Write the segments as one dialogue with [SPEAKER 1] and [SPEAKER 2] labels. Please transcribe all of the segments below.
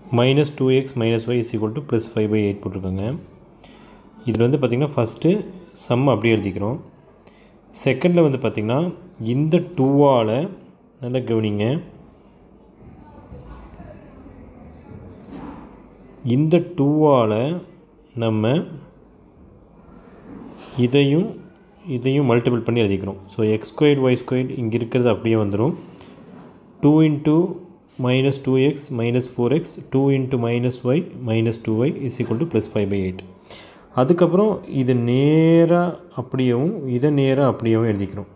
[SPEAKER 1] minus two X minus Y is equal to plus five by eight போட்டிருக்காங்க இதில் வந்து பார்த்திங்கன்னா ஃபஸ்ட்டு சம் அப்படியே எழுதிக்கிறோம் செகண்டில் வந்து பார்த்திங்கன்னா இந்த டூவால் நல்லா கவனிங்க இந்த டூவால் நம்ம இதையும் இதையும் மல்டிபிள் பண்ணி எழுதிக்கிறோம் so X square Y square இங்கே இருக்கிறது அப்படியே வந்துடும் two into minus two X minus four X two into minus Y minus two Y is equal to plus five by eight அதுக்கப்புறம் இது நேராக அப்படியேவும் இதை நேராக அப்படியேவும் எழுதிக்கிறோம்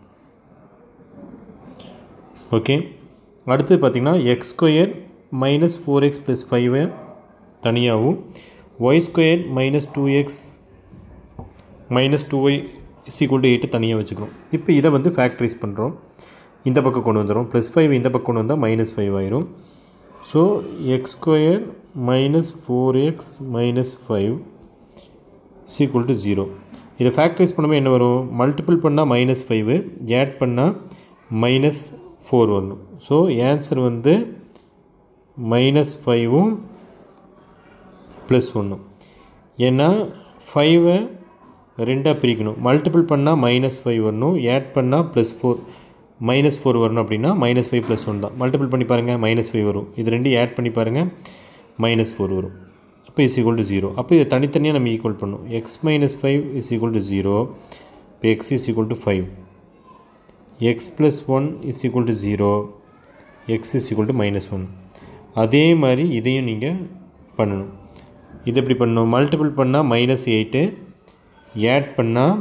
[SPEAKER 1] ஓகே அடுத்து பார்த்திங்கன்னா X square minus four X plus ஃபைவை தனியாகவும் Y square minus two X minus two Y is equal to eight தனியாக வச்சுக்கிறோம் இப்போ இதை வந்து ஃபேக்டரைஸ் பண்ணுறோம் இந்த பக்கம் கொண்டு வந்துடும் ப்ளஸ் ஃபைவ் இந்த பக்கம் கொண்டு வந்தால் மைனஸ் ஃபைவ் ஆயிரும் so X square minus four X minus five equal to zero இதை ஃபேக்டரைஸ் பண்ணும்போது என்ன வரும் மல்டிபிள் பண்ணால் மைனஸ் ஃபைவு ஆட் பண்ணால் மைனஸ் ஃபோர் வரணும் ஸோ ஆன்சர் வந்து மைனஸ் ஃபைவும் ப்ளஸ் ஒன்றும் ஏன்னா ஃபைவை ரெண்டாக பிரிக்கணும் மல்டிபிள் பண்ணால் மைனஸ் ஃபைவ் வரணும் ஆட் பண்ணால் ப்ளஸ் ஃபோர் மைனஸ் ஃபோர் வரணும் அப்படின்னா மைனஸ் ஃபைவ் ப்ளஸ் ஒன் தான் மல்டிபிள் பண்ணி பாருங்கள் மைனஸ் ஃபைவ் வரும் இது ரெண்டு ஆட் பண்ணி பாருங்கள் மைனஸ் ஃபோர் வரும் அப்போ இஸ் ஈக்குவல் டு ஜீரோ அப்போ இதை தனித்தனியாக நம்ம ஈக்குவல் பண்ணும் X minus five is equal to zero இப்போ X is equal to five X plus one is equal to zero X is equal to minus one அதே மாதிரி இதையும் நீங்கள் பண்ணணும் இது எப்படி பண்ணணும் மல்டிபிள் பண்ணால் மைனஸ் எயிட்டு ஆட் பண்ணால்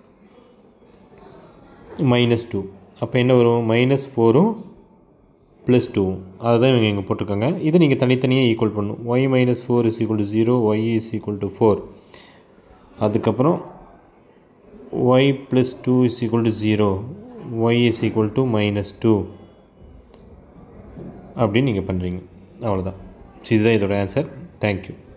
[SPEAKER 1] மைனஸ் டூ அப்போ என்ன வரும் மைனஸ் ஃபோரும் ப்ளஸ் டூ அதுதான் இவங்க இங்கே போட்டிருக்காங்க இதை நீங்கள் தனித்தனியாக ஈக்குவல் பண்ணும் Y minus four is equal to zero Y is equal to four அதுக்கப்புறம் Y plus two is equal to zero Y is equal to minus two அப்படின்னு நீங்கள் பண்ணுறீங்க அவ்வளோதான் ஸோ இதுதான் இதோட ஆன்சர் தேங்க்யூ